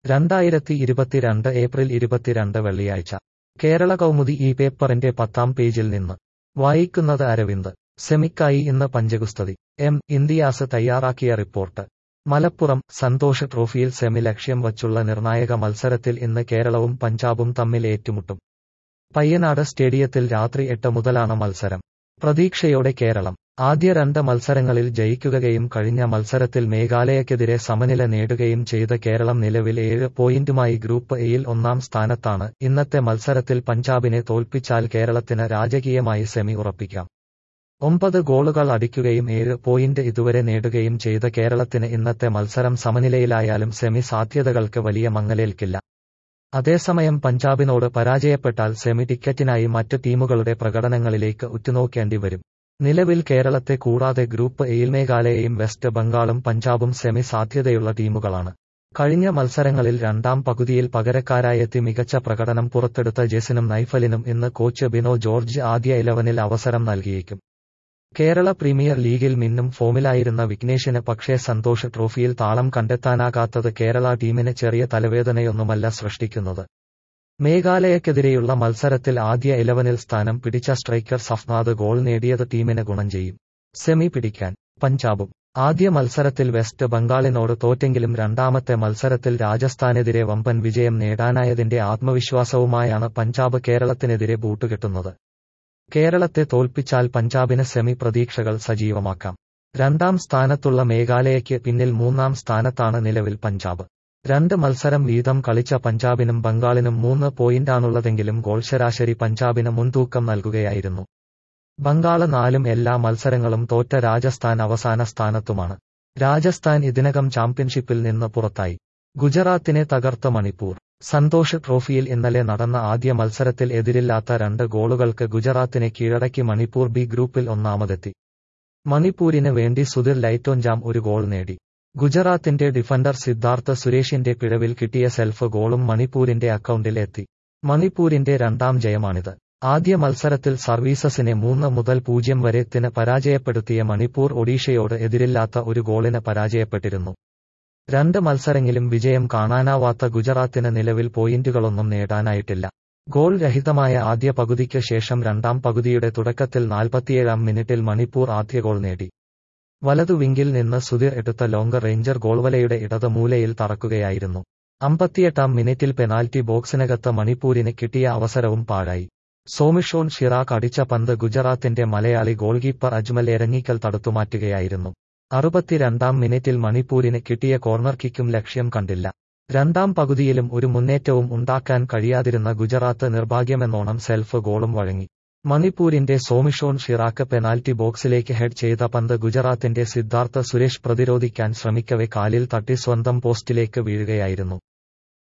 രണ്ടായിരത്തി ഇരുപത്തിരണ്ട് ഏപ്രിൽ ഇരുപത്തിരണ്ട് വെള്ളിയാഴ്ച കേരള കൗമുദി ഈ പേപ്പറിന്റെ പത്താം പേജിൽ നിന്ന് വായിക്കുന്നത് അരവിന്ദ് സെമിക്കായി ഇന്ന് പഞ്ചഗുസ്തതി എം ഇന്ത്യാസ് തയ്യാറാക്കിയ റിപ്പോർട്ട് മലപ്പുറം സന്തോഷ് ട്രോഫിയിൽ സെമി ലക്ഷ്യം വച്ചുള്ള നിർണായക മത്സരത്തിൽ ഇന്ന് കേരളവും പഞ്ചാബും തമ്മിൽ ഏറ്റുമുട്ടും പയ്യനാട് സ്റ്റേഡിയത്തിൽ രാത്രി എട്ട് മുതലാണ് മത്സരം പ്രതീക്ഷയോടെ കേരളം ആദ്യ രണ്ട് മത്സരങ്ങളിൽ ജയിക്കുകയും കഴിഞ്ഞ മത്സരത്തിൽ മേഘാലയക്കെതിരെ സമനില നേടുകയും ചെയ്ത കേരളം നിലവിൽ ഏഴ് പോയിന്റുമായി ഗ്രൂപ്പ് എയിൽ ഒന്നാം സ്ഥാനത്താണ് ഇന്നത്തെ മത്സരത്തിൽ പഞ്ചാബിനെ തോൽപ്പിച്ചാൽ കേരളത്തിന് രാജകീയമായി സെമി ഉറപ്പിക്കാം ഒമ്പത് ഗോളുകൾ അടിക്കുകയും ഏഴ് പോയിന്റ് ഇതുവരെ നേടുകയും ചെയ്ത കേരളത്തിന് ഇന്നത്തെ മത്സരം സമനിലയിലായാലും സെമി സാധ്യതകൾക്ക് വലിയ മങ്ങലേൽക്കില്ല അതേസമയം പഞ്ചാബിനോട് പരാജയപ്പെട്ടാൽ സെമി ടിക്കറ്റിനായി മറ്റ് ടീമുകളുടെ പ്രകടനങ്ങളിലേക്ക് ഉറ്റുനോക്കേണ്ടി വരും നിലവിൽ കേരളത്തെ കൂടാതെ ഗ്രൂപ്പ് എയിൽ മേഘാലയയും വെസ്റ്റ് ബംഗാളും പഞ്ചാബും സെമി സാധ്യതയുള്ള ടീമുകളാണ് കഴിഞ്ഞ മത്സരങ്ങളിൽ രണ്ടാം പകുതിയിൽ പകരക്കാരായെത്തി മികച്ച പ്രകടനം പുറത്തെടുത്ത ജെസിനും നൈഫലിനും ഇന്ന് കോച്ച് ബിനോ ജോർജ് ആദ്യ ഇലവനിൽ അവസരം നൽകിയേക്കും കേരള പ്രീമിയർ ലീഗിൽ മിന്നും ഫോമിലായിരുന്ന വിഘ്നേഷിന് പക്ഷേ സന്തോഷ് ട്രോഫിയിൽ താളം കണ്ടെത്താനാകാത്തത് കേരള ടീമിന് ചെറിയ തലവേദനയൊന്നുമല്ല സൃഷ്ടിക്കുന്നത് മേഘാലയക്കെതിരെയുള്ള മത്സരത്തിൽ ആദ്യ ഇലവനിൽ സ്ഥാനം പിടിച്ച സ്ട്രൈക്കർ സഫ്നാദ് ഗോൾ നേടിയത് ടീമിന് ഗുണം ചെയ്യും സെമി പിടിക്കാൻ പഞ്ചാബും ആദ്യ മത്സരത്തിൽ വെസ്റ്റ് ബംഗാളിനോട് തോറ്റെങ്കിലും രണ്ടാമത്തെ മത്സരത്തിൽ രാജസ്ഥാനെതിരെ വമ്പൻ വിജയം നേടാനായതിന്റെ ആത്മവിശ്വാസവുമായാണ് പഞ്ചാബ് കേരളത്തിനെതിരെ ബൂട്ടുകെട്ടുന്നത് കേരളത്തെ തോൽപ്പിച്ചാൽ പഞ്ചാബിന് സെമി പ്രതീക്ഷകൾ സജീവമാക്കാം രണ്ടാം സ്ഥാനത്തുള്ള മേഘാലയയ്ക്ക് പിന്നിൽ മൂന്നാം സ്ഥാനത്താണ് നിലവിൽ പഞ്ചാബ് രണ്ട് മത്സരം വീതം കളിച്ച പഞ്ചാബിനും ബംഗാളിനും മൂന്ന് പോയിന്റാണുള്ളതെങ്കിലും ഗോൾ ശരാശരി പഞ്ചാബിന് മുൻതൂക്കം നൽകുകയായിരുന്നു ബംഗാള് നാലും എല്ലാ മത്സരങ്ങളും തോറ്റ രാജസ്ഥാൻ അവസാന സ്ഥാനത്തുമാണ് രാജസ്ഥാൻ ഇതിനകം ചാമ്പ്യൻഷിപ്പിൽ നിന്ന് പുറത്തായി ഗുജറാത്തിനെ തകർത്ത മണിപ്പൂർ സന്തോഷ് ട്രോഫിയിൽ ഇന്നലെ നടന്ന ആദ്യ മത്സരത്തിൽ എതിരില്ലാത്ത രണ്ട് ഗോളുകൾക്ക് ഗുജറാത്തിനെ കീഴടക്കി മണിപ്പൂർ ബി ഗ്രൂപ്പിൽ ഒന്നാമതെത്തി മണിപ്പൂരിന് വേണ്ടി സുധിർ ലൈറ്റോഞ്ചാം ഒരു ഗോൾ നേടി ഗുജറാത്തിന്റെ ഡിഫൻഡർ സിദ്ധാർത്ഥ സുരേഷിന്റെ പിഴവിൽ കിട്ടിയ സെൽഫ് ഗോളും മണിപ്പൂരിന്റെ അക്കൗണ്ടിൽ എത്തി മണിപ്പൂരിന്റെ രണ്ടാം ജയമാണിത് ആദ്യ മത്സരത്തിൽ സർവീസസിനെ മൂന്ന് മുതൽ പൂജ്യം വരെത്തിന് പരാജയപ്പെടുത്തിയ മണിപ്പൂർ ഒഡീഷയോട് എതിരില്ലാത്ത ഒരു ഗോളിന് പരാജയപ്പെട്ടിരുന്നു രണ്ട് മത്സരങ്ങളിലും വിജയം കാണാനാവാത്ത ഗുജറാത്തിന് നിലവിൽ പോയിന്റുകളൊന്നും നേടാനായിട്ടില്ല ഗോൾ രഹിതമായ ആദ്യ പകുതിക്ക് ശേഷം രണ്ടാം പകുതിയുടെ തുടക്കത്തിൽ നാൽപ്പത്തിയേഴാം മിനിറ്റിൽ മണിപ്പൂർ ആദ്യ ഗോൾ നേടി വലതു വിങ്കിൽ നിന്ന് സുധീർ എടുത്ത ലോങ്കർ റേഞ്ചർ ഗോൾവലയുടെ ഇടത് മൂലയിൽ തറക്കുകയായിരുന്നു അമ്പത്തിയെട്ടാം മിനിറ്റിൽ പെനാൽറ്റി ബോക്സിനകത്ത് മണിപ്പൂരിന് കിട്ടിയ അവസരവും പാഴായി സോമിഷോൺ ഷിറാഖ് അടിച്ച പന്ത് ഗുജറാത്തിന്റെ മലയാളി ഗോൾകീപ്പർ അജ്മൽ എരഞ്ഞിക്കൽ തടുത്തുമാറ്റുകയായിരുന്നു അറുപത്തിരണ്ടാം മിനിറ്റിൽ മണിപ്പൂരിന് കിട്ടിയ കോർണർ കിക്കും ലക്ഷ്യം കണ്ടില്ല രണ്ടാം പകുതിയിലും ഒരു മുന്നേറ്റവും ഉണ്ടാക്കാൻ കഴിയാതിരുന്ന ഗുജറാത്ത് നിർഭാഗ്യമെന്നോണം സെൽഫ് ഗോളും വഴങ്ങി മണിപ്പൂരിന്റെ സോമിഷോൺ ഷിറാക്ക് പെനാൽറ്റി ബോക്സിലേക്ക് ഹെഡ് ചെയ്ത പന്ത് ഗുജറാത്തിന്റെ സിദ്ധാർത്ഥ സുരേഷ് പ്രതിരോധിക്കാൻ ശ്രമിക്കവെ കാലിൽ തട്ടി സ്വന്തം പോസ്റ്റിലേക്ക് വീഴുകയായിരുന്നു